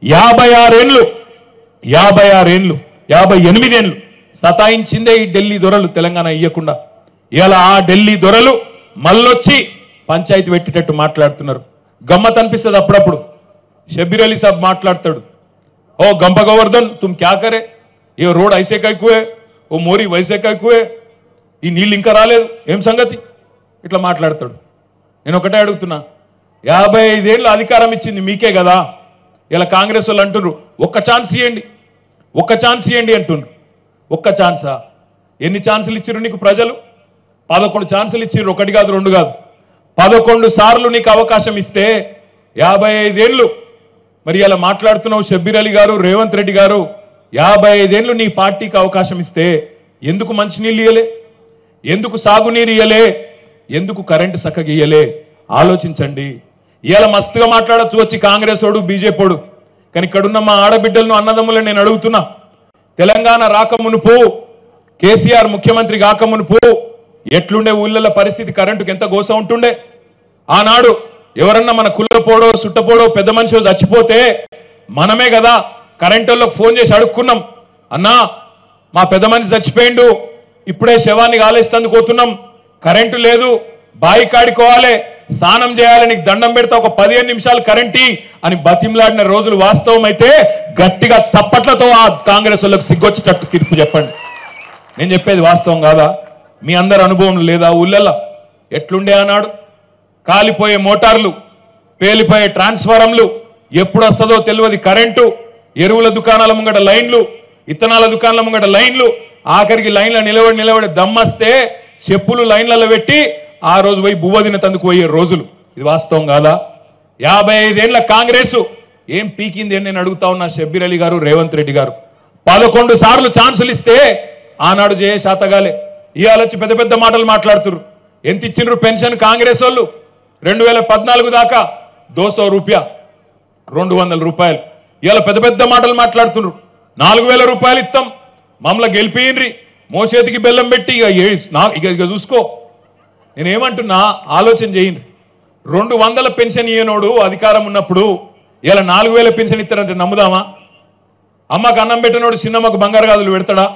యాభై ఆరేండ్లు యాభై ఆరేండ్లు యాభై ఎనిమిదేండ్లు సతాయించిందే ఈ ఢిల్లీ దొరలు తెలంగాణ ఇయ్యకుండా ఇలా ఆ ఢిల్లీ దొరలు మళ్ళొచ్చి పంచాయతీ పెట్టేటట్టు మాట్లాడుతున్నారు గమ్మత్ అనిపిస్తుంది అప్పుడప్పుడు షబ్బీర్ అలీ సాబ్ మాట్లాడతాడు ఓ గంప గోవర్ధన్ తుమ్ క్యా కరే ఏ రోడ్ ఐసే కైకువే ఓ మోరీ వైసే కైకువే ఈ నీళ్ళు ఇంకా రాలేదు ఏం సంగతి ఇట్లా మాట్లాడతాడు నేను ఒకటే అడుగుతున్నా యాభై ఐదేళ్ళు అధికారం ఇచ్చింది మీకే కదా ఇలా కాంగ్రెస్ వాళ్ళు అంటున్నారు ఒక్క ఛాన్స్ ఇవ్వండి ఒక్క ఛాన్స్ ఇవ్వండి అంటున్నారు ఒక్క ఛాన్సా ఎన్ని ఛాన్సులు ఇచ్చిర్రు నీకు ప్రజలు పదకొండు ఛాన్సులు ఇచ్చిర్రు ఒకటి కాదు రెండు కాదు పదకొండు సార్లు నీకు అవకాశం ఇస్తే యాభై ఐదేళ్ళు మరి ఇలా మాట్లాడుతున్నావు షబ్బీర్ అలీ గారు రేవంత్ రెడ్డి గారు యాభై ఐదేళ్ళు నీ పార్టీకి అవకాశం ఇస్తే ఎందుకు మంచినీళ్ళు ఇయ్యలే ఎందుకు సాగునీరు ఇయ్యలే ఎందుకు కరెంటు చక్కగా ఇయ్యలే ఆలోచించండి ఇవాళ మస్తుగా మాట్లాడచ్చు వచ్చి కాంగ్రెస్ వాడు బీజేపీడు కానీ ఇక్కడున్న మా ఆడబిడ్డలను అన్నదమ్ములను నేను అడుగుతున్నా తెలంగాణ రాకమునుపు కేసీఆర్ ముఖ్యమంత్రి కాకమునుపు ఎట్లుండే ఊళ్ళల పరిస్థితి కరెంటుకి ఎంత గోస ఉంటుండే ఆనాడు ఎవరన్నా మన కుల్లపోడో సుట్టపోడో పెద్ద మనిషి చచ్చిపోతే మనమే కదా కరెంటు వాళ్ళకి ఫోన్ చేసి అడుక్కున్నాం అన్నా మా పెద్ద మనిషి చచ్చిపోయిండు ఇప్పుడే శవాన్ని కాలేస్తందుకు పోతున్నాం కరెంటు లేదు బాయి కాడుకోవాలి స్నానం చేయాలి నీకు దండం పెడతా ఒక పదిహేను నిమిషాలు కరెంటీ అని బతిమలాడిన రోజులు వాస్తవం అయితే గట్టిగా చప్పట్లతో ఆ కాంగ్రెస్ వాళ్ళకి సిగ్గొచ్చేటట్టు తీర్పు చెప్పండి నేను చెప్పేది వాస్తవం కాదా మీ అందరి అనుభవం లేదా ఊళ్ళల్లో ఎట్లుండే అన్నాడు కాలిపోయే మోటార్లు పేలిపోయే ట్రాన్స్ఫారంలు ఎప్పుడు వస్తుందో తెలియదు కరెంటు ఎరువుల దుకాణాల ముంగట లైన్లు ఇత్తనాల దుకాణాల ముంగట లైన్లు ఆఖరికి లైన్ల నిలబడి నిలబడి దమ్మస్తే చెప్పులు లైన్లలో పెట్టి ఆ రోజు పోయి బువ్వ తినతందుకు పోయే రోజులు ఇది వాస్తవం కాదా యాభై ఐదేళ్ల కాంగ్రెస్ ఏం పీకింది అని నేను అడుగుతా ఉన్నా షబ్బీర్ అలీ గారు రేవంత్ రెడ్డి గారు పదకొండు సార్లు ఛాన్సులు ఇస్తే ఆనాడు జయ శాతగాలే ఇవాళ వచ్చి పెద్ద పెద్ద మాటలు మాట్లాడుతున్నారు ఎంత ఇచ్చిండ్రు పెన్షన్ కాంగ్రెస్ వాళ్ళు రెండు వేల పద్నాలుగు దాకా దోసో రూపాయ రెండు వందల రూపాయలు ఇవాళ పెద్ద పెద్ద మాటలు మాట్లాడుతున్నారు నాలుగు వేల రూపాయలు ఇస్తాం మమ్మల్ని గెలిపియండ్రి మోసేతికి బెల్లం పెట్టి ఇక ఏ- నా- ఇక ఇక చూసుకో నేనేమంటున్నా ఆలోచన చేయండి రెండు వందల పెన్షన్ ఇయ్యనోడు అధికారం ఉన్నప్పుడు ఇలా నాలుగు వేల పెన్షన్ ఇస్తారంటే నమ్ముదామా అమ్మకు అన్నం పెట్టినోడు చిన్నమ్మకు బంగారు గాజులు పెడతాడా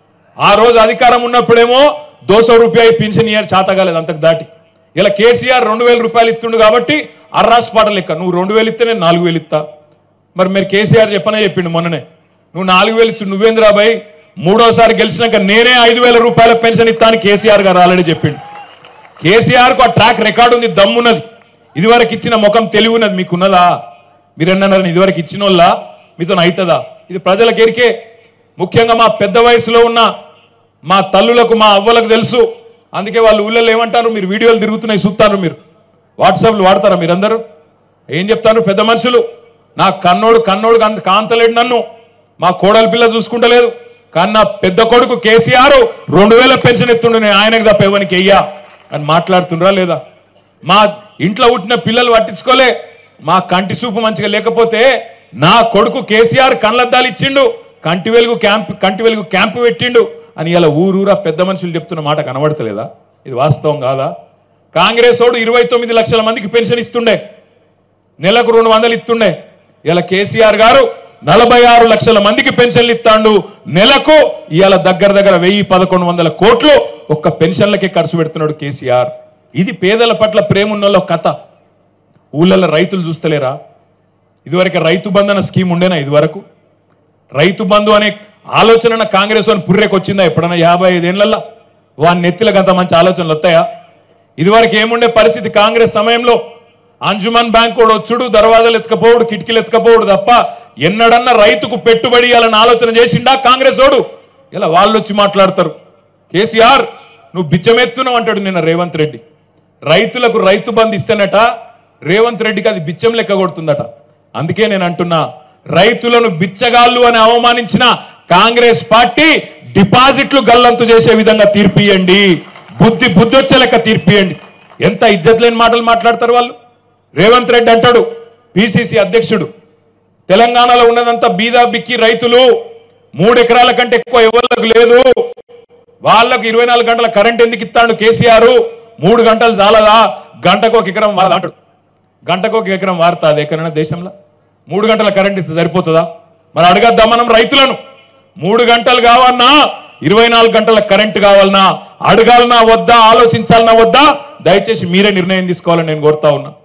ఆ రోజు అధికారం ఉన్నప్పుడేమో దోసో రూపాయి పెన్షన్ ఇయ్యారు చాతగాలేదు అంతకు దాటి ఇలా కేసీఆర్ రెండు వేల రూపాయలు ఇస్తుండు కాబట్టి అర్రాస్ పాట లెక్క నువ్వు రెండు వేలు ఇస్తే నేను నాలుగు వేలు ఇస్తా మరి మీరు కేసీఆర్ చెప్పనే చెప్పిండు మొన్ననే నువ్వు నాలుగు వేలు ఇచ్చు నువ్వేంద్రాబాయ్ మూడోసారి గెలిచినాక నేనే ఐదు వేల రూపాయల పెన్షన్ ఇస్తాను కేసీఆర్ గారు ఆల్రెడీ చెప్పిండు కేసీఆర్ కు ఆ ట్రాక్ రికార్డు ఉంది దమ్మున్నది ఇదివరకు ఇచ్చిన ముఖం తెలివి ఉన్నది మీకున్నదా మీరన్నారు ఇదివరకు ఇచ్చిన వాళ్ళ మీతో అవుతుందా ఇది ప్రజలకు ఎరికే ముఖ్యంగా మా పెద్ద వయసులో ఉన్న మా తల్లులకు మా అవ్వలకు తెలుసు అందుకే వాళ్ళు ఊళ్ళో ఏమంటారు మీరు వీడియోలు తిరుగుతున్నాయి చూస్తారు మీరు వాట్సాప్లు వాడతారా మీరందరూ ఏం చెప్తారు పెద్ద మనుషులు నా కన్నోడు కన్నోడు కాంత- కాంతలేడు నన్ను మా కోడలి పిల్ల చూసుకుంటలేదు కానీ నా పెద్ద కొడుకు కేసీఆర్ రెండు వేల పెన్షన్ ఎత్తుండు నేను ఆయనకు తప్ప ఎవరికి వెయ్యా అని మాట్లాడుతుండ్రా లేదా మా ఇంట్లో పుట్టిన పిల్లలు పట్టించుకోలే మా కంటి చూపు మంచిగా లేకపోతే నా కొడుకు కేసీఆర్ కళ్ళద్దాలు ఇచ్చిండు కంటి వెలుగు క్యాంప్ కంటి వెలుగు క్యాంపు పెట్టిండు అని ఇలా ఊరూరా పెద్ద మనుషులు చెప్తున్న మాట కనబడతలేదా ఇది వాస్తవం కాదా కాంగ్రెస్ వాడు ఇరవై తొమ్మిది లక్షల మందికి పెన్షన్ ఇస్తుండే నెలకు రెండు వందలు ఇస్తుండే ఇలా కేసీఆర్ గారు నలభై ఆరు లక్షల మందికి పెన్షన్లు ఇస్తాండు నెలకు ఇవాళ దగ్గర దగ్గర వెయ్యి పదకొండు వందల కోట్లు ఒక్క పెన్షన్లకే ఖర్చు పెడుతున్నాడు కేసీఆర్ ఇది పేదల పట్ల ప్రేమ ఉన్నోళ్ళ కథ ఊళ్ళల్లో రైతులు చూస్తలేరా ఇదివరకు రైతు బంధన స్కీమ్ ఉండేనా ఇదివరకు రైతు బంధు అనే ఆలోచన కాంగ్రెస్ అని పుర్రెకి వచ్చిందా ఎప్పుడన్నా యాభై ఐదేళ్లలో వాని నెత్తిలకు అంత మంచి ఆలోచనలు వస్తాయా ఇదివరకు ఏముండే పరిస్థితి కాంగ్రెస్ సమయంలో అంజుమన్ బ్యాంక్ కూడా వచ్చుడు దర్వాజాలు ఎత్తుకపోవుడు కిటికీలు ఎత్తుకపోవుడు తప్ప ఎన్నడన్నా రైతుకు పెట్టుబడి ఇవ్వాలని ఆలోచన చేసిండా కాంగ్రెస్ ఓడు ఇలా వాళ్ళు వచ్చి మాట్లాడతారు కేసీఆర్ నువ్వు బిచ్చమెత్తున్నావు అంటాడు నిన్న రేవంత్ రెడ్డి రైతులకు రైతు బంధు ఇస్తేనట రేవంత్ రెడ్డికి అది బిచ్చం లెక్క కొడుతుందట అందుకే నేను అంటున్నా రైతులను బిచ్చగాళ్ళు అని అవమానించిన కాంగ్రెస్ పార్టీ డిపాజిట్లు గల్లంతు చేసే విధంగా తీర్పియండి బుద్ధి బుద్ధి వచ్చే లెక్క తీర్పియండి ఎంత ఇజ్జత్ లేని మాటలు మాట్లాడతారు వాళ్ళు రేవంత్ రెడ్డి అంటాడు పిసిసి అధ్యక్షుడు తెలంగాణలో ఉన్నదంతా బీదా బిక్కి రైతులు మూడు ఎకరాల కంటే ఎక్కువ ఎవరికి లేదు వాళ్ళకు ఇరవై నాలుగు గంటల కరెంట్ ఎందుకు ఇస్తాడు కేసీఆర్ మూడు గంటలు చాలదా గంటకు ఒక ఎకరం వారదా అంటాడు గంటకు ఒక ఎకరం వారుతా అది ఎక్కడైనా దేశంలో మూడు గంటల కరెంట్ ఇస్తే సరిపోతుందా మరి అడగద్దాం మనం రైతులను మూడు గంటలు కావాలన్నా ఇరవై నాలుగు గంటల కరెంట్ కావాలన్నా అడగాలనా వద్దా ఆలోచించాలనా వద్దా దయచేసి మీరే నిర్ణయం తీసుకోవాలని నేను కోరుతా ఉన్నా